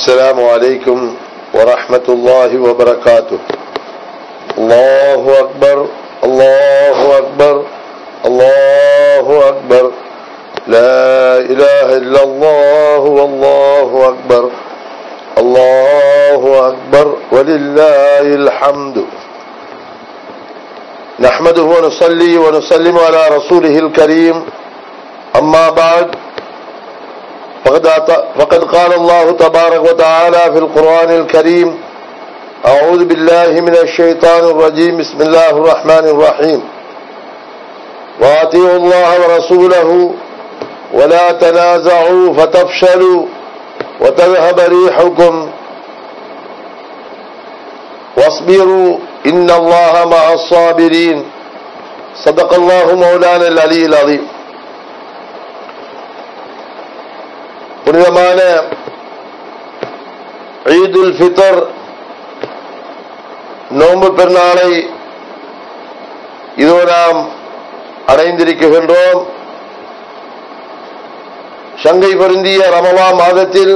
السلام عليكم ورحمة الله وبركاته الله أكبر الله أكبر الله أكبر لا إله إلا الله والله أكبر الله أكبر ولله الحمد نحمده ونصلي ونسلم على رسوله الكريم أما بعد فقد, فقد قال الله تبارك وتعالى في القرآن الكريم أعوذ بالله من الشيطان الرجيم بسم الله الرحمن الرحيم وأطيعوا الله ورسوله ولا تنازعوا فتفشلوا وتذهب ريحكم واصبروا إن الله مع الصابرين صدق الله مولانا العلي العظيم புனிதமான ஈதுல் ஃபித்தர் நோன்பு பெருநாளை இதோ நாம் அடைந்திருக்கின்றோம் சங்கை பொருந்திய ரமவா மாதத்தில்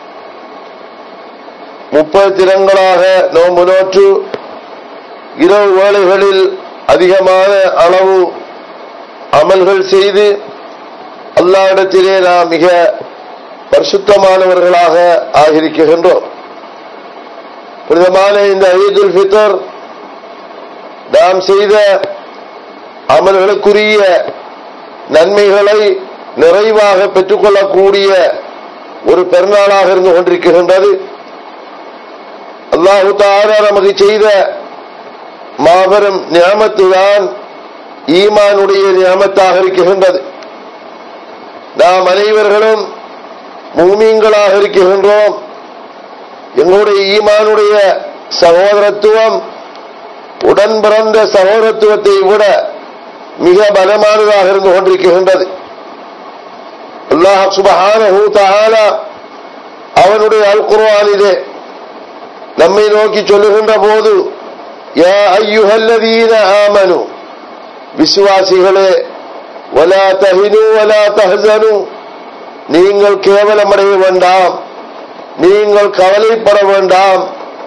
முப்பது தினங்களாக நோன்பு நோற்று இரவு வேளைகளில் அதிகமான அளவு அமல்கள் செய்து அல்லாவிடத்திலே நாம் மிக பரிசுத்தமானவர்களாக ஆகியிருக்கின்றோம் புனிதமான இந்த ஈதுல் ஃபித்தர் நாம் செய்த அமல்களுக்குரிய நன்மைகளை நிறைவாக பெற்றுக்கொள்ளக்கூடிய ஒரு பெருநாளாக இருந்து கொண்டிருக்கின்றது அல்லாஹு தாரா நமக்கு செய்த மாபெரும் நியமத்து தான் ஈமானுடைய நியமத்தாக இருக்கின்றது நாம் அனைவர்களும் மூமீன்களாக இருக்கின்றோம் எங்களுடைய ஈமானுடைய சகோதரத்துவம் உடன் பிறந்த சகோதரத்துவத்தை விட மிக பலமானதாக இருந்து கொண்டிருக்கின்றது அல்லாஹ் சுபஹான அவனுடைய அல் குர்ஆனிலே நம்மை நோக்கி சொல்லுகின்ற போது யா ஐயுஹல்லதீன ஆமனு விசுவாசிகளே வலா தஹினு வலா தஹசனு நீங்கள் கேவலமடைய வேண்டாம் நீங்கள் கவலைப்பட வேண்டாம்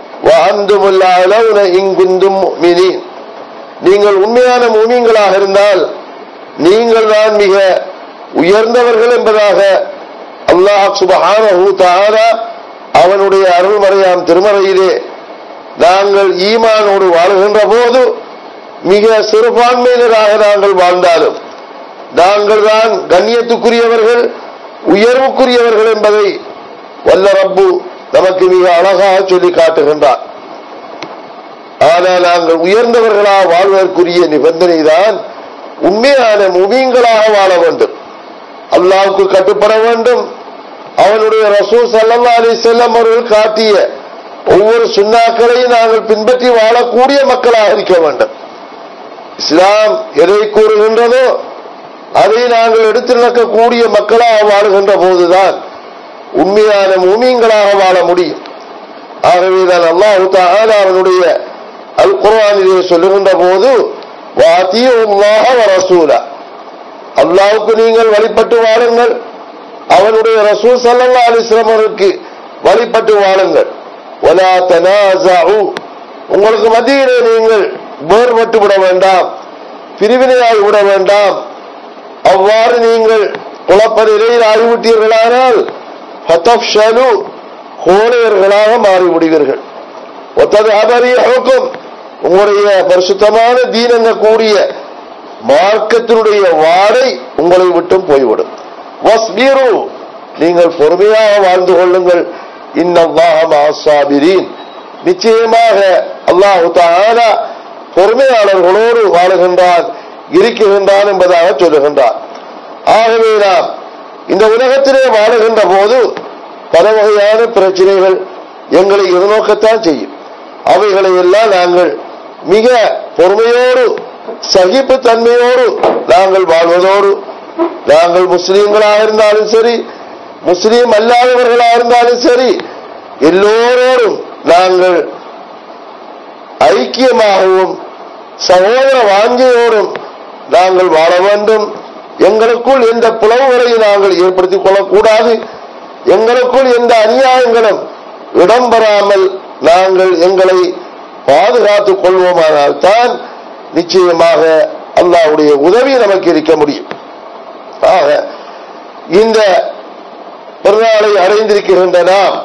இங்குந்தும் நீங்கள் உண்மையான மூமியங்களாக இருந்தால் நீங்கள் தான் மிக உயர்ந்தவர்கள் என்பதாக அல்லாஹ் சுபஹான அவனுடைய அருள்மறையாம் திருமறையிலே நாங்கள் ஈமானோடு வாழுகின்ற போது மிக சிறுபான்மையினராக நாங்கள் வாழ்ந்தாலும் நாங்கள் தான் கண்ணியத்துக்குரியவர்கள் உயர்வுக்குரியவர்கள் என்பதை வல்ல ரப்பு நமக்கு மிக அழகாக சொல்லி காட்டுகின்றார் ஆனால் நாங்கள் உயர்ந்தவர்களாக வாழ்வதற்குரிய நிபந்தனை தான் உண்மையான முமீன்களாக வாழ வேண்டும் அல்லாவுக்கு கட்டுப்பட வேண்டும் அவனுடைய ரசூல் சல்லா அலி செல்லம் அவர்கள் காட்டிய ஒவ்வொரு சுண்ணாக்களையும் நாங்கள் பின்பற்றி வாழக்கூடிய மக்களாக இருக்க வேண்டும் இஸ்லாம் எதை கூறுகின்றதோ அதை நாங்கள் எடுத்து நடக்கக்கூடிய மக்களாக வாழுகின்ற போதுதான் உண்மையான மூமியங்களாக வாழ முடியும் ஆகவேதான் அல்லாஹு தாலா அவனுடைய அல் குர்ஆனிலே சொல்லுகின்ற போது ரசூலா அல்லாவுக்கு நீங்கள் வழிபட்டு வாழுங்கள் அவனுடைய ரசூல் சல்லா அலிஸ்லாம் அவருக்கு வழிபட்டு வாழுங்கள் ஒலா தனாசாவு உங்களுக்கு மத்தியிலே நீங்கள் வேறுபட்டு விட வேண்டாம் பிரிவினையாகி விட வேண்டாம் அவ்வாறு நீங்கள் குழப்ப நிலையில் ஆகிவிட்டீர்களானால் கோழையர்களாக மாறிவிடுவீர்கள் ஒத்தது அபரியும் உங்களுடைய பரிசுத்தமான தீன் கூடிய மார்க்கத்தினுடைய வாடை உங்களை விட்டும் போய்விடும் வஸ்பீரு நீங்கள் பொறுமையாக வாழ்ந்து கொள்ளுங்கள் இன்னல்லாஹாபிரீன் நிச்சயமாக அல்லாஹு தாலா பொறுமையாளர்களோடு வாழுகின்றான் இருக்குகின்றான் என்பதாக சொல்லுகின்றான் ஆகவே நாம் இந்த உலகத்திலே வாழுகின்ற போது பல வகையான பிரச்சனைகள் எங்களை எதிர்நோக்கத்தான் செய்யும் அவைகளை எல்லாம் நாங்கள் மிக பொறுமையோடு சகிப்பு தன்மையோடு நாங்கள் வாழ்வதோடு நாங்கள் முஸ்லீம்களாக இருந்தாலும் சரி முஸ்லீம் அல்லாதவர்களாக இருந்தாலும் சரி எல்லோரோடும் நாங்கள் ஐக்கியமாகவும் சகோதர வாஞ்சியோடும் நாங்கள் வாழ வேண்டும் எங்களுக்குள் எந்த பிளவுகளை நாங்கள் ஏற்படுத்திக் கொள்ளக்கூடாது எங்களுக்குள் எந்த அநியாயங்களும் இடம்பெறாமல் நாங்கள் எங்களை பாதுகாத்துக் கொள்வோமானால் தான் நிச்சயமாக அல்லாஹ்வுடைய உதவி நமக்கு இருக்க முடியும் ஆக இந்த பெருநாளை அடைந்திருக்கின்ற நாம்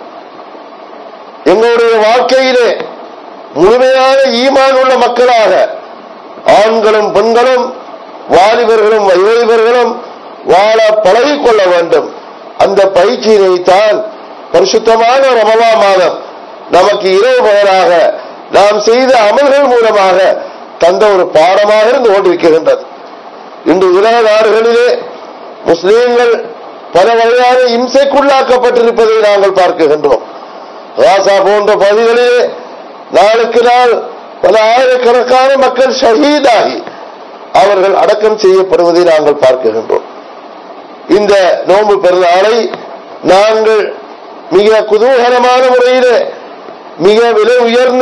எங்களுடைய வாழ்க்கையிலே முழுமையான ஈமான் உள்ள மக்களாக ஆண்களும் பெண்களும் வாலிபர்களும் வயோதிபர்களும் வாழ பழகிக் கொள்ள வேண்டும் அந்த பயிற்சியினை தான் பரிசுத்தமான ரமலா மாதம் நமக்கு இரவு பகலாக நாம் செய்த அமல்கள் மூலமாக தந்த ஒரு பாடமாக இருந்து கொண்டிருக்கின்றது இன்று உலக நாடுகளிலே முஸ்லீம்கள் பல வகையான இம்சைக்குள்ளாக்கப்பட்டிருப்பதை நாங்கள் பார்க்கின்றோம் ராசா போன்ற பகுதிகளிலே நாளுக்கு நாள் பல ஆயிரக்கணக்கான மக்கள் ஷஹீதாகி அவர்கள் அடக்கம் செய்யப்படுவதை நாங்கள் பார்க்கின்றோம் இந்த நோன்பு பெருநாளை நாங்கள் மிக குதூகலமான முறையிலே மிக விலை உயர்ந்த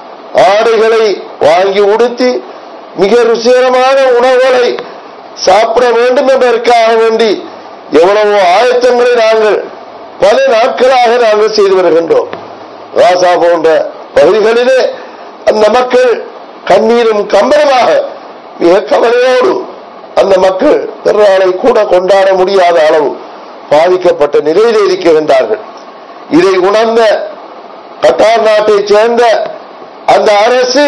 ஆடைகளை வாங்கி உடுத்தி மிக ருசிகரமான உணவுகளை சாப்பிட வேண்டும் என்பதற்காக வேண்டி எவ்வளவோ ஆயத்தங்களை நாங்கள் பல நாட்களாக நாங்கள் செய்து வருகின்றோம் ராசா போன்ற பகுதிகளிலே அந்த மக்கள் கண்ணீரும் கம்பளமாக மிக கவலையோடு அந்த மக்கள் பிறநாளை கூட கொண்டாட முடியாத அளவு பாதிக்கப்பட்ட நிலையிலே இருக்கின்றார்கள் இதை உணர்ந்த கட்டார் நாட்டைச் சேர்ந்த அந்த அரசு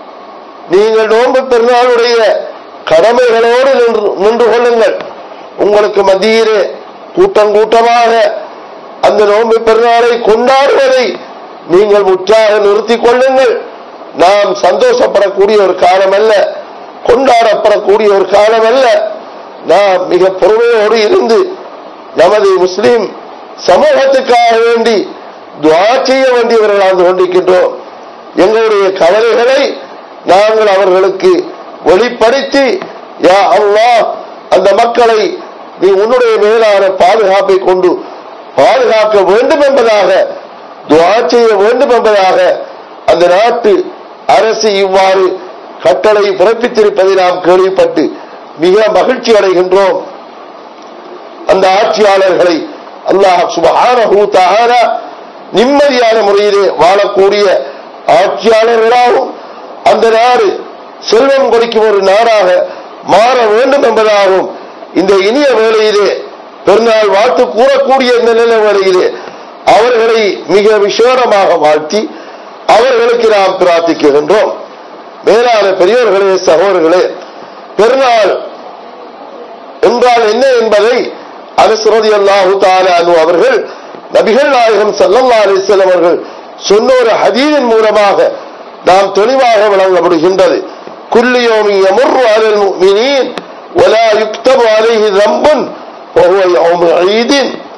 நீங்கள் நோன்பு பெருநாளுடைய கடமைகளோடு நின்று நின்று கொள்ளுங்கள் உங்களுக்கு மத்தியிலே கூட்டம் கூட்டமாக அந்த நோன்பு பெருநாளை கொண்டாடுவதை நீங்கள் முற்றாக நிறுத்திக் கொள்ளுங்கள் நாம் சந்தோஷப்படக்கூடிய ஒரு காலம் அல்ல கொண்டாடப்படக்கூடிய ஒரு காலம் அல்ல நாம் மிக பொறுமையோடு இருந்து நமது முஸ்லிம் சமூகத்துக்காக வேண்டி துவா செய்ய வேண்டியவர்களாக கொண்டிருக்கின்றோம் எங்களுடைய கவலைகளை நாங்கள் அவர்களுக்கு வெளிப்படுத்தி யா அல்லாஹ் அந்த மக்களை நீ உன்னுடைய மேலான பாதுகாப்பை கொண்டு பாதுகாக்க வேண்டும் என்பதாக துவா செய்ய வேண்டும் என்பதாக அந்த நாட்டு அரசு இவ்வாறு கட்டளை பிறப்பித்திருப்பதை நாம் கேள்விப்பட்டு மிக மகிழ்ச்சி அடைகின்றோம் அந்த ஆட்சியாளர்களை அல்லாஹ் சுபஹானஹு தஆலா நிம்மதியான முறையிலே வாழக்கூடிய ஆட்சியாளர்களாகவும் அந்த நாடு செல்வம் கொடுக்கும் ஒரு நாடாக மாற வேண்டும் என்பதாகவும் இந்த இனிய வேளையிலே பெருநாள் வாழ்த்து கூறக்கூடிய இந்த நில வேளையிலே அவர்களை மிக விசேடமாக வாழ்த்தி அவர்களுக்கு நாம் பிரார்த்திக்கின்றோம் மேலான பெரியவர்களே சகோதரர்களே பெருநாள் என்றால் என்ன என்பதை அனுசரதி அல்லாஹு தாலு அவர்கள் நபிகள் நாயகம் சல்லல்லா அலிஸ்லாம் அவர்கள் சொன்ன ஒரு ஹதீரின் மூலமாக நாம் தெளிவாக விளங்க முடிகின்றது குல்லியோமி யமுர் அலல் முஃமினீன் ولا يكتب عليه ذنب وهو يوم عيد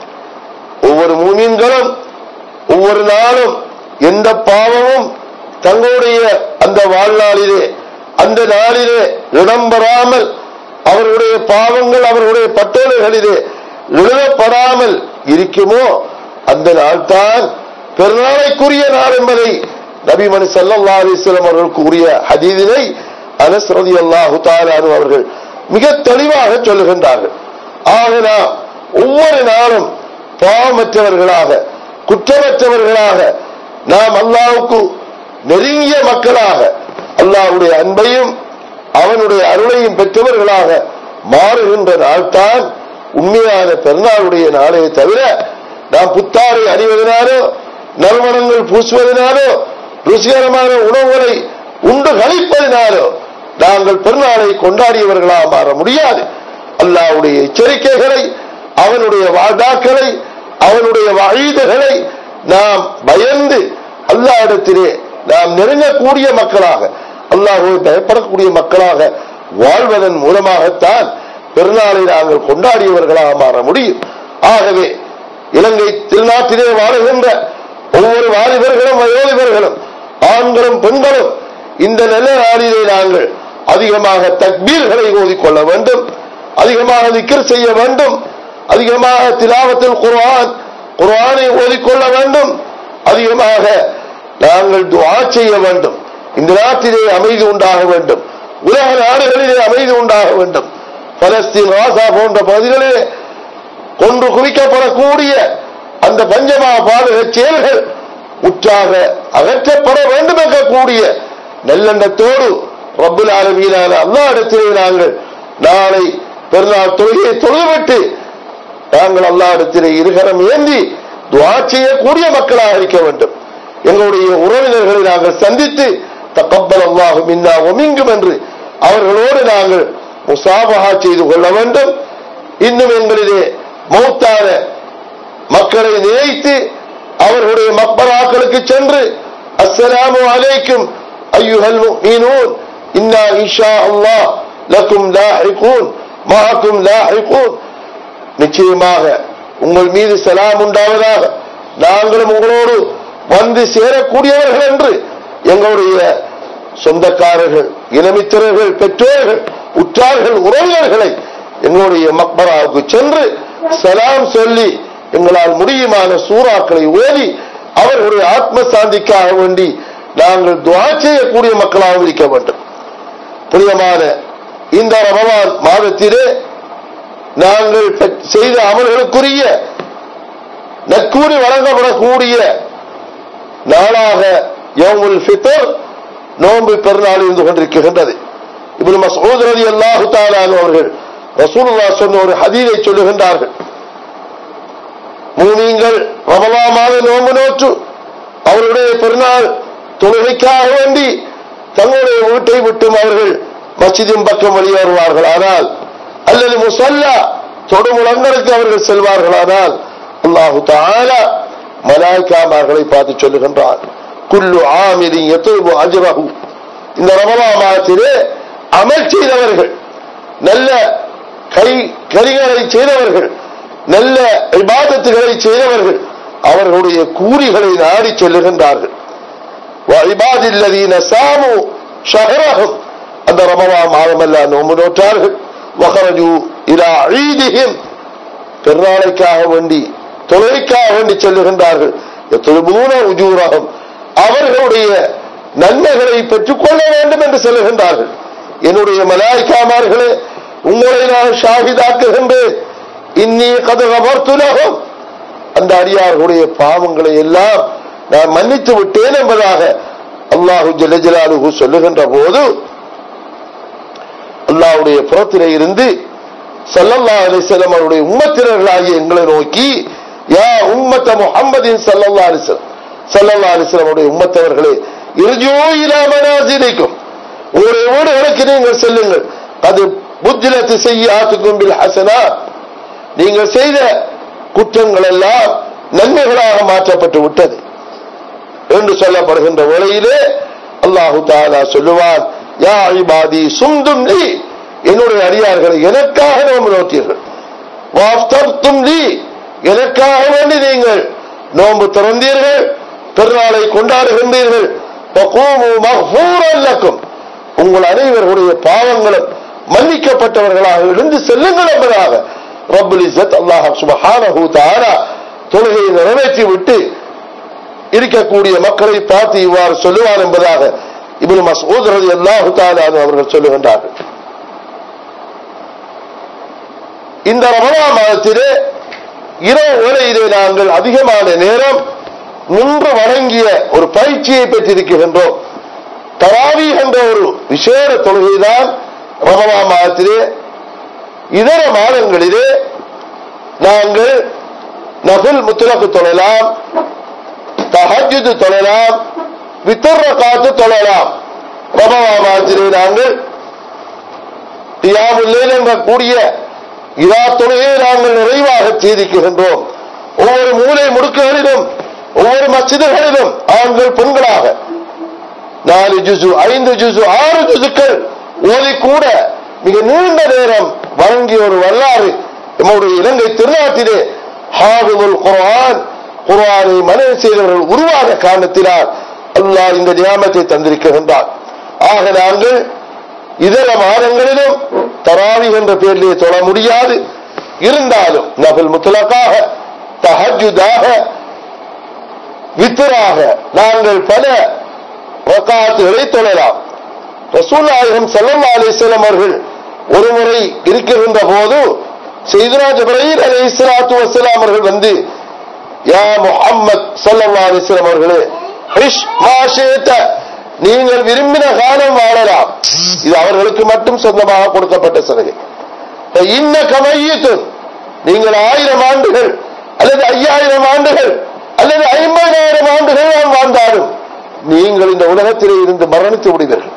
ஒவ்வொரு மூமின்களும் ஒவ்வொரு நாளும் எந்த பாவமும் தங்களுடைய அந்த வாழ்நாளிலே அந்த நாளிலே இடம்பெறாமல் அவர்களுடைய பாவங்கள் அவர்களுடைய பட்டோலைகளிலே எழுதப்படாமல் இருக்குமோ அந்த நாள் தான் பெருநாளைக்குரிய நாள் என்பதை நபிமணி சல்லா அலிஸ்லாம் அவர்கள் கூறிய ஹதீதினை அனஸ்ரதி அல்லாஹு தாலானு அவர்கள் மிக தெளிவாக சொல்லுகின்றார்கள் ஆக நாம் ஒவ்வொரு நாளும் பாவமற்றவர்களாக குற்றமற்றவர்களாக நாம் அல்லாவுக்கு நெருங்கிய மக்களாக அல்லாவுடைய அன்பையும் அவனுடைய அருளையும் பெற்றவர்களாக மாறுகின்ற நாள்தான் உண்மையான பெருநாளுடைய நாளே தவிர நாம் புத்தாரை அணிவதனாலோ நல்வனங்கள் பூசுவதனாலோ ருசிகரமான உணவுகளை உண்டு கழிப்பதனாலோ நாங்கள் பெருநாளை கொண்டாடியவர்களாக மாற முடியாது அல்லாவுடைய எச்சரிக்கைகளை அவனுடைய வாதாக்களை அவனுடைய வழிதுகளை நாம் பயந்து அல்லா இடத்திலே நாம் நெருங்கக்கூடிய மக்களாக அல்லாஹுவை பயப்படக்கூடிய மக்களாக வாழ்வதன் மூலமாகத்தான் பெருநாளை நாங்கள் கொண்டாடியவர்களாக மாற முடியும் ஆகவே இலங்கை திருநாட்டிலே வாழுகின்ற ஒவ்வொரு வாலிபர்களும் வயோதிபர்களும் ஆண்களும் பெண்களும் இந்த நல்ல நாளிலே நாங்கள் அதிகமாக தக்பீர்களை ஓதிக்கொள்ள வேண்டும் அதிகமாக திக்கர் செய்ய வேண்டும் அதிகமாக திலாவத்தில் குர்ஆன் குர்ஆனை ஓதிக்கொள்ள வேண்டும் அதிகமாக நாங்கள் துஆ செய்ய வேண்டும் இந்த நாட்டிலே அமைதி உண்டாக வேண்டும் உலக நாடுகளிலே அமைதி உண்டாக வேண்டும் பலஸ்தீன் ராசா போன்ற பகுதிகளிலே கொன்று குவிக்கப்படக்கூடிய அந்த பஞ்சமா பாடக செயல்கள் உற்றாக அகற்றப்பட வேண்டும் என்கக்கூடிய நல்லெண்ணத்தோடு ரப்புல் ஆலமீனான அல்லா இடத்திலே நாங்கள் நாளை பெருநாள் தொழுகையை தொழுவிட்டு நாங்கள் அல்லா இடத்திலே இருகரம் ஏந்தி துவா செய்யக்கூடிய மக்களாக இருக்க வேண்டும் எங்களுடைய உறவினர்களை நாங்கள் சந்தித்து தக்கப்பல் அல்லாஹும் இன்னா ஒமிங்கும் என்று அவர்களோடு நாங்கள் முசாபகா செய்து கொள்ள வேண்டும் இன்னும் எங்களிலே மௌத்தான மக்களை நினைத்து அவர்களுடைய மக்பராக்களுக்கு சென்று அஸ்ஸலாமு அலைக்கும் ஐயுஹல் முஃமினூன் இன்னா இன்ஷா அல்லாஹ் லக்கும் லாஹிகூன் மாக்கும் லாஹிகூன் நிச்சயமாக உங்கள் மீது சலாம் உண்டாவதாக நாங்களும் உங்களோடு வந்து சேரக்கூடியவர்கள் என்று எங்களுடைய சொந்தக்காரர்கள் இனமித்திரர்கள் பெற்றோர்கள் உற்றார்கள் உறவினர்களை எங்களுடைய மக்பராவுக்கு சென்று சலாம் சொல்லி எங்களால் முடியுமான சூறாக்களை ஓதி அவர்களுடைய ஆத்ம சாந்திக்காக வேண்டி நாங்கள் துவா செய்யக்கூடிய மக்களாக இருக்க வேண்டும் புனிதமான இந்த ரமலான் மாதத்திலே நாங்கள் செய்த அமல்களுக்குரிய நற்கூறி வழங்கப்படக்கூடிய நாளாக யோமுல் ஃபித்தர் நோன்பு பெருநாள் இருந்து கொண்டிருக்கின்றது இப்படி மசூத் ரதி அல்லாஹு தாலான் அவர்கள் ரசூலுல்லா சொன்ன ஒரு ஹதீரை சொல்லுகின்றார்கள் மூமீங்கள் ரமலா மாத நோன்பு நோற்று அவர்களுடைய பெருநாள் தொழுகைக்காக வேண்டி தங்களுடைய வீட்டை விட்டும் அவர்கள் மஸ்ஜிதின் பக்கம் வெளியேறுவார்கள் ஆனால் அல்லது முசல்லா தொடுமுழங்களுக்கு அவர்கள் செல்வார்கள் ஆனால் அல்லாஹு தாலா மலாய்க்காமார்களை பார்த்து சொல்லுகின்றார் குல்லு ஆமிரின் எத்தூபு அஜரஹு இந்த ரமலா மாதத்திலே அமல் செய்தவர்கள் நல்ல கை கரிகளை செய்தவர்கள் நல்ல இபாதத்துகளை செய்தவர்கள் அவர்களுடைய கூலிகளை நாடி செல்லுகின்றார்கள் சாமு ஷஹரஹும் அந்த ரமவா மாதமெல்லாம் நோம்பு நோற்றார்கள் வகரஜு இலா அழீதியும் பெருநாளைக்காக வேண்டி தொழிலுக்காக வேண்டி செல்லுகின்றார்கள் எத்தொழுபூன உஜூரகம் அவர்களுடைய நன்மைகளை பெற்றுக் கொள்ள வேண்டும் என்று சொல்லுகின்றார்கள் என்னுடைய மலாய்க்காமார்களே உங்களை நான் ஷாஹிதாக்குகின்றேன் இன்னி கதகமர்த்துலகம் அந்த அடியார்களுடைய பாவங்களை எல்லாம் நான் மன்னித்து விட்டேன் என்பதாக அல்லாஹு ஜலஜலாலுகு சொல்லுகின்ற போது அல்லாஹுடைய புறத்திலே இருந்து சல்லல்லா அலிசல்லம் அவருடைய உம்மத்தினர்களாகிய எங்களை நோக்கி யா உம்மத்த முகம்மதின் சல்லல்லா அலிசலம் சல்லல்லா அலிஸ்லாம் அவருடைய உம்மத்தவர்களே இருஜோ இலாமனாசிரிக்கும் உங்களுடைய வீடுகளுக்கு நீங்கள் செல்லுங்கள் அது புத்திலத்து செய்ய ஆத்துக்கும் பில் ஹசனா நீங்கள் செய்த குற்றங்கள் எல்லாம் நன்மைகளாக மாற்றப்பட்டு விட்டது என்று சொல்லப்படுகின்ற வேளையிலே அல்லாஹு தாலா சொல்லுவான் யா இபாதி சுந்தும் நீ என்னுடைய அடியார்களை எனக்காக நோம்பு நோட்டீர்கள் வாஃப்தர்த்தும் நீ எனக்காக வேண்டி நீங்கள் நோன்பு திறந்தீர்கள் பெருநாளை கொண்டாடுகின்றீர்கள் மகூரல்லக்கும் உங்கள் அனைவர்களுடைய பாவங்களும் மன்னிக்கப்பட்டவர்களாக எழுந்து செல்லுங்கள் என்பதாக ரப்புல் இஸ்ஸத் அல்லாஹ் சுபஹானஹு தஆலா தொழுகையை நிறைவேற்றி விட்டு இருக்கக்கூடிய மக்களை பார்த்து இவ்வாறு சொல்லுவார் என்பதாக இப்னு மஸ்ஊத் ரலியல்லாஹு தஆலா அவர்கள் சொல்லுகின்றார்கள் இந்த ரமலான் மாதத்திலே இரவு வேளையிலே நாங்கள் அதிகமான நேரம் நின்று வணங்கிய ஒரு பயிற்சியை பெற்றிருக்கின்றோம் தராவி என்ற ஒரு விசேட தொழுகைதான் ரமலா மாதத்திலே இதர மாதங்களிலே நாங்கள் நகுல் முத்துலக்கு தொழலாம் தஹஜுது தொழலாம் வித்தர்ற காத்து தொழலாம் ரமலா மாதத்திலே நாங்கள் தியாமுல்லேல் என்ற கூடிய இதா தொழுகையை நாங்கள் நிறைவாக செய்திருக்கின்றோம் ஒவ்வொரு மூலை முடுக்குகளிலும் ஒவ்வொரு மச்சிதர்களிலும் ஆண்கள் பெண்களாக நாலு ஜுசு ஐந்து ஜுசு ஆறு ஜுசுக்கள் ஓதி கூட மிக நீண்ட நேரம் வழங்கிய ஒரு வரலாறு நம்முடைய இலங்கை திருநாட்டிலே ஹாபிபுல் குர்ஆன் குர்ஆனை மனது செய்தவர்கள் உருவாக காரணத்தினால் அல்லாஹ் இந்த நியாமத்தை தந்திருக்கின்றார் ஆக நாங்கள் இதர மாதங்களிலும் தராவி என்ற பெயரிலே தொழ முடியாது இருந்தாலும் நபல் முத்தலக்காக தஹஜுதாக வித்தராக நாங்கள் பல வக்காத்துகளை தொழலாம் ரசூல் நாயகம் சல்லா அலிஸ்லாம் அவர்கள் ஒரு முறை இருக்கின்ற போது செய்துராஜ் இப்ராஹிம் அலி இஸ்லாத்து வசலாம் அவர்கள் வந்து யா முஹம்மத் ஸல்லல்லாஹு அலைஹி வஸல்லம் அவர்களே இஷ் மா ஷி'த நீங்கள் விரும்பின காலம் வாழலாம் இது அவர்களுக்கு மட்டும் சொந்தமாக கொடுக்கப்பட்ட சலுகை இன்ன கமையீத்தும் நீங்கள் ஆயிரம் ஆண்டுகள் அல்லது ஐயாயிரம் ஆண்டுகள் அல்லது ஐம்பதாயிரம் ஆண்டுகள் நான் வாழ்ந்தாலும் நீங்கள் இந்த உலகத்திலே இருந்து மரணித்து விடுவீர்கள்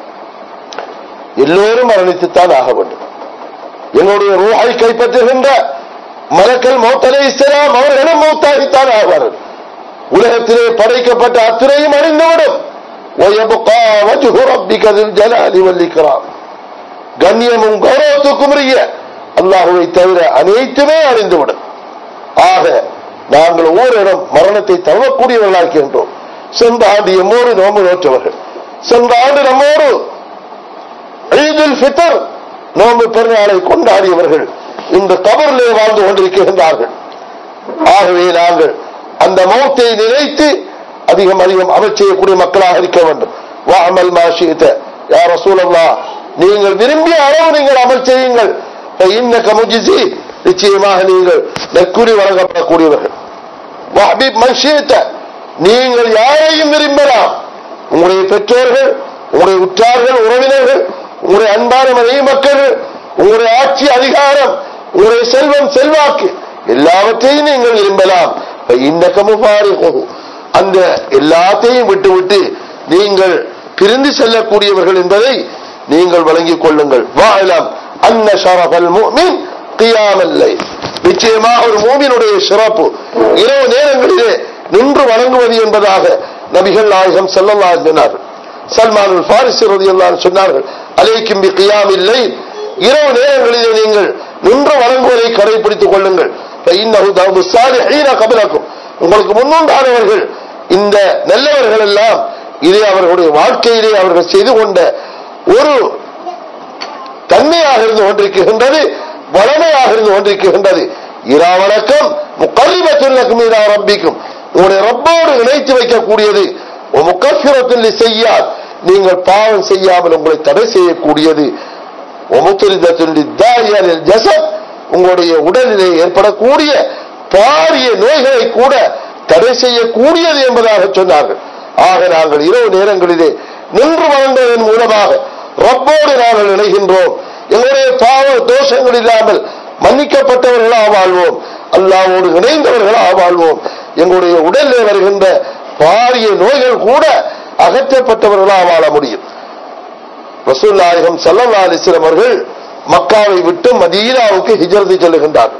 எல்லோரும் மரணித்துத்தான் ஆக வேண்டும் என்னுடைய ரூஹை கைப்பற்றுகின்ற மலக்கல் மௌத்தலை இஸ்லாம் அவர்களும் மௌத்தாகித்தான் ஆவார்கள் உலகத்திலே படைக்கப்பட்ட அத்துறையும் அழிந்துவிடும் وَيَبْقَى وَجْهُ رَبِّكَ ذِي الْجَلَالِ وَالْإِكْرَامِ கண்ணியமும் கௌரவத்துக்கும் உரிய அல்லாஹுவை தவிர அனைத்துமே அழிந்துவிடும் ஆக நாங்கள் ஓரிடம் மரணத்தை தவறக்கூடியவர்களாக்கின்றோம் சென்ற ஆண்டு எம்மோடு நோம்பு நோற்றவர்கள் சென்ற ஆண்டு நம்மோடு ஈதுல் ஃபித்ர் நோம்பு பெருநாளை கொண்டாடியவர்கள் இந்த கபரிலே வாழ்ந்து கொண்டிருக்கின்றார்கள் ஆகவே நாங்கள் அந்த மௌத்தை நினைத்து அதிகம் அதிகம் அமல் செய்யக்கூடிய மக்களாக இருக்க வேண்டும் வா அமல் மாஷித்த யார் ரசூலல்லா நீங்கள் விரும்பிய அளவு நீங்கள் அமல் செய்யுங்கள் இன்னக்க முஜிசி நிச்சயமாக நீங்கள் நற்குறி வழங்கப்படக்கூடியவர்கள் வஹபீப் மன்ஷித்த நீங்கள் யாரையும் விரும்பலாம் உங்களுடைய பெற்றோர்கள் உங்களுடைய உற்றார்கள் உறவினர்கள் உங்களுடைய அன்பான மனைவி மக்கள் உங்களுடைய ஆட்சி அதிகாரம் உங்களுடைய செல்வம் செல்வாக்கு எல்லாவற்றையும் நீங்கள் விரும்பலாம் இன்னக்கமுபாரி அந்த எல்லாத்தையும் விட்டுவிட்டு நீங்கள் பிரிந்து செல்லக்கூடியவர்கள் என்பதை நீங்கள் வழங்கிக் கொள்ளுங்கள் வாழலாம் அன்ன ஷரபல் முஃமின் கியாமல்லை நிச்சயமாக ஒரு மூமினுடைய சிறப்பு இரவு நேரங்களிலே நின்று வணங்குவது என்பதாக நபிகள் நாயகம் செல்லல்லா சொன்னார்கள் சல்மான் பாரிசி ரதியல்லான் சொன்னார்கள் அலைக்கும் பி கியாமில்லை இரவு நேரங்களிலே நீங்கள் நின்று வணங்குவதை கடைபிடித்துக் கொள்ளுங்கள் இன்னஹு தஹபு சாலிஹீன கபலக்கும் உங்களுக்கு முன்னுண்டானவர்கள் இந்த நல்லவர்கள் எல்லாம் இதை அவர்களுடைய வாழ்க்கையிலே அவர்கள் செய்து கொண்ட ஒரு தன்மையாக இருந்து கொண்டிருக்கின்றது வளமையாக இருந்து கொண்டிருக்கின்றது இரா வணக்கம் முக்கல்லிபத்துள்ளக்கும் இரா ரப்பிக்கும் உங்களுடைய ரப்போடு இணைத்து வைக்கக்கூடியது முக்கஃபிரத்தில் செய்யார் நீங்கள் பாவம் செய்யாமல் உங்களை தடை செய்யக்கூடியது ஜசத் உங்களுடைய உடலிலே ஏற்படக்கூடிய பாரிய நோய்களை கூட தடை செய்யக்கூடியது என்பதாக சொன்னார்கள் ஆக நாங்கள் இரவு நேரங்களிலே நின்று வளர்ந்ததன் மூலமாக ரப்போடு நாங்கள் இணைகின்றோம் எங்களுடைய பாவ தோஷங்கள் இல்லாமல் மன்னிக்கப்பட்டவர்களாக வாழ்வோம் அல்லாவோடு இணைந்தவர்களாக வாழ்வோம் எங்களுடைய உடலில் வருகின்ற பாரிய நோய்கள் கூட அகற்றப்பட்டவர்களாக வாழ முடியும் ரசூல் நாயகம் சல்லா அலிஸ்லம் அவர்கள் மக்காவை விட்டு மதீனாவுக்கு ஹிஜரதி செல்லுகின்றார்கள்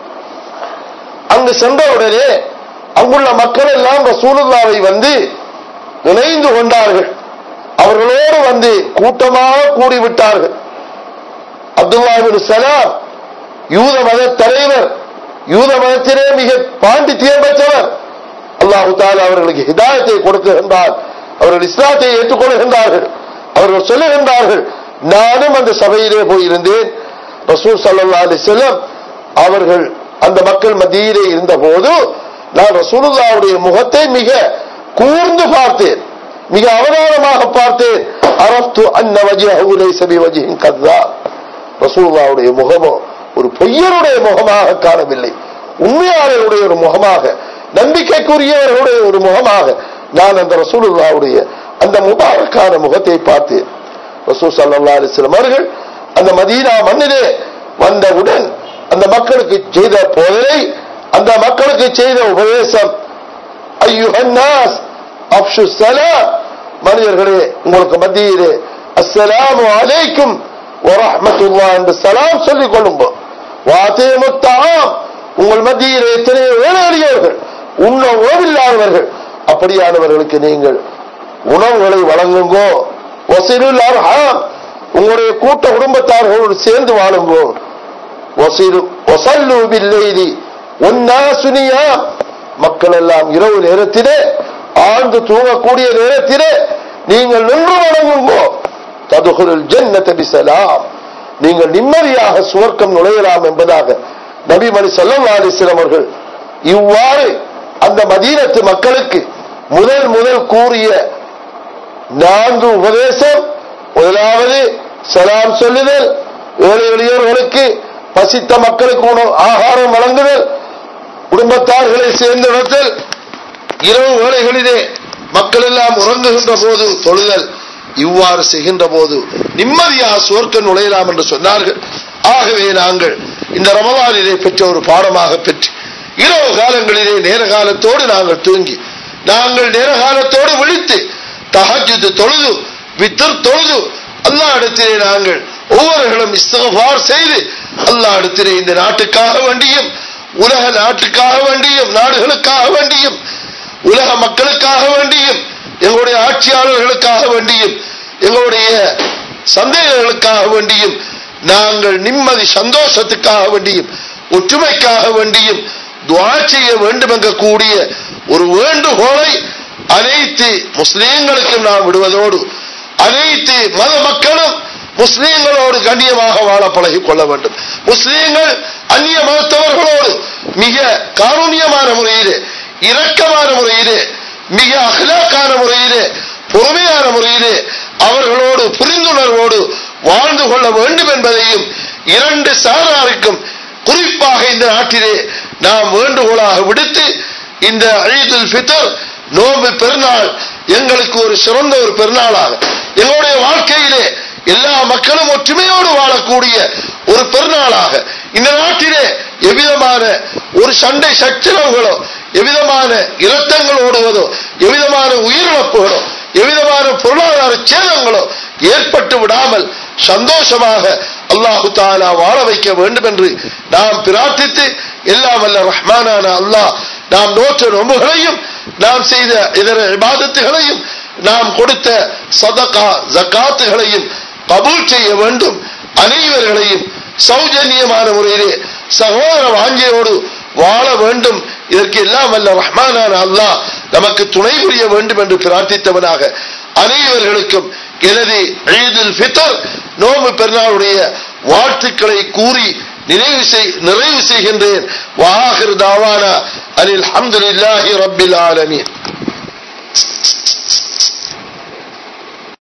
அங்கு சென்றவுடனே அங்குள்ள மக்கள் எல்லாம் ரசூலுல்லாவை வந்து இணைந்து கொண்டார்கள் அவர்களோடு வந்து கூட்டமாக கூடிவிட்டார்கள் அப்துல்லாஹின் சலாம் யூத மத தலைவர் யூத மதத்திலே மிக பாண்டித்தியம் பெற்றவர் அல்லாஹு தாலா அவர்களுக்கு ஹிதாயத்தை கொடுக்குகின்றார் அவர்கள் இஸ்லாத்தை ஏற்றுக்கொள்கின்றார்கள் அவர்கள் சொல்லுகின்றார்கள் நானும் அந்த சபையிலே போயிருந்தேன் ரசூல் சல்லா அலி செல்லம் அவர்கள் அந்த மக்கள் மத்தியிலே இருந்த போது நான் ரசூலுல்லாவுடைய முகத்தை மிக கூர்ந்து பார்த்தேன் மிக அவதானமாக பார்த்தேன் அரப்து அன்ன வஜஹு லைஸ பிவஜஹின் கத்தா ரசூலுல்லாவுடைய முகமோ ஒரு பொய்யருடைய முகமாக காணவில்லை உண்மையாளருடைய ஒரு முகமாக நம்பிக்கைக்குரியவர்களுடைய ஒரு முகமாக நான் அந்த ரசூலுல்லாவுடைய அந்த முபாரக்கான முகத்தை பார்த்தேன் ரசூல் சல்லா அலிஸ்லம் அவர்கள் அந்த மதீனா மண்ணிலே வந்தவுடன் அந்த மக்களுக்கு செய்த போதனை அந்த மக்களுக்கு செய்த உபதேசம் ஐயுஹன்னாஸ் அப்ஷு சலாம் மனிதர்களே உங்களுக்கு மத்தியிலே அஸ்ஸலாமு அலைக்கும் வரஹ்மத்துல்லாஹ் என்று சலாம் சொல்லிக் கொள்ளுங்க வாத்தேமுத்தாம் உங்கள் மத்தியிலே எத்தனையோ ஏழையர்கள் உண்ண உணவில்லாதவர்கள் அப்படியானவர்களுக்கு நீங்கள் உணவுகளை வழங்குங்கோ வசீலுல் அர்ஹாம் உங்களுடைய கூட்ட குடும்பத்தார்களோடு சேர்ந்து வாழுங்கோ வசீலு வசல்லு பில்லைலி ஒன்னாசு நியாம் மக்கள் எல்லாம் இரவு நேரத்திலே ஆழ்ந்து தூங்கக்கூடிய நேரத்திலே நீங்கள் நின்று வணங்குங்கோ ததுகுல் ஜன்னத பிசலாம் நீங்கள் நிம்மதியாக சுவர்க்கம் நுழையலாம் என்பதாக நபிமணி சல்லா அலிஸ்லாம் அவர்கள் இவ்வாறு அந்த மதீனத்து மக்களுக்கு முதல் முதல் கூறிய நான்கு உபதேசம் முதலாவது சலாம் சொல்லுதல் ஏழை எளியோர்களுக்கு பசித்த மக்களுக்கு உணவு ஆகாரம் வழங்குதல் குடும்பத்தார்களை சேர்ந்த இடத்தில் இரவு வேளைகளிலே மக்கள் எல்லாம் உறங்குகின்ற போது தொழுதல் இவ்வாறு செய்கின்ற போது நிம்மதியாக சுவர்க்க நுழையலாம் என்று சொன்னார்கள் ஆகவே நாங்கள் இந்த ரமலானிலே பெற்ற ஒரு பாடமாக பெற்று இரவு காலங்களிலே நேர காலத்தோடு நாங்கள் தூங்கி நாங்கள் நேர காலத்தோடு விழித்து தஹஜ்ஜுத் தொழுது வித்தர் தொழுது அல்லாஹ் இடத்திலே நாங்கள் ஒவ்வொருகளும் இஸ்தகபார் செய்து அல்லாஹ் இடத்திலே இந்த நாட்டுக்காக வேண்டியும் உலக நாட்டுக்காக வேண்டியும் நாடுகளுக்காக வேண்டியும் உலக மக்களுக்காக வேண்டியும் எங்களுடைய ஆட்சியாளர்களுக்காக வேண்டியும் எங்களுடைய சந்தேகங்களுக்காக வேண்டியும் நாங்கள் நிம்மதி சந்தோஷத்துக்காக வேண்டியும் ஒற்றுமைக்காக வேண்டியும் துவா செய்ய வேண்டும் என்கக்கூடிய ஒரு வேண்டுகோளை அனைத்து முஸ்லீம்களுக்கும் நாம் விடுவதோடு அனைத்து மத மக்களும் முஸ்லீம்களோடு கண்ணியமாக வாழ பழகிக் கொள்ள வேண்டும் முஸ்லீம்கள் அந்நிய மதத்தவர்களோடு மிக காரூண்யமான முறையிலே இரக்கமான முறையிலே மிக அகலாக்கான முறையிலே பொறுமையான முறையிலே அவர்களோடு புரிந்துணர்வோடு வாழ்ந்து கொள்ள வேண்டும் என்பதையும் இரண்டு சாராருக்கும் குறிப்பாக இந்த நாட்டிலே நாம் வேண்டுகோளாக விடுத்து இந்த அழிதுல் ஃபித்தர் நோன்பு பெருநாள் எங்களுக்கு ஒரு சிறந்த ஒரு பெருநாளாக எங்களுடைய வாழ்க்கையிலே எல்லா மக்களும் ஒற்றுமையோடு வாழக்கூடிய ஒரு பெருநாளாக இந்த நாட்டிலே எவ்விதமான ஒரு சண்டை சச்சரவுகளோ எவ்விதமான இரத்தங்கள் ஓடுவதோ எவ்விதமான உயிரிழப்புகளோ எவ்விதமான பொருளாதார சேதங்களோ ஏற்பட்டு விடாமல் சந்தோஷமாக அல்லாஹு தாலா வாழ வைக்க வேண்டும் என்று நாம் பிரார்த்தித்து எல்லாம் வல்ல ரஹ்மானான அல்லாஹ் நாம் நோற்ற நோம்புகளையும் நாம் செய்த இதர இபாதத்துகளையும் நாம் கொடுத்த சதகா ஜக்காத்துகளையும் கபூல் செய்ய வேண்டும் அனைவர்களையும் சௌஜன்யமான முறையிலே சகோதர வாஞ்சியோடு வாழ வேண்டும் இதற்கு எல்லாம் வல்ல ரஹ்மானான அல்லாஹ் நமக்கு துணை புரிய வேண்டும் என்று பிரார்த்தித்தவனாக அனைவர்களுக்கும் எனது ஈதுல் ஃபித்தர் நோம்பு பெருநாளுடைய வாழ்த்துக்களை கூறி நிறைவு செய் நிறைவு செய்கின்றேன் வாஹிர் தாவானா அனில் அஹமதுல்லாஹி ரப்பில் ஆலமீன்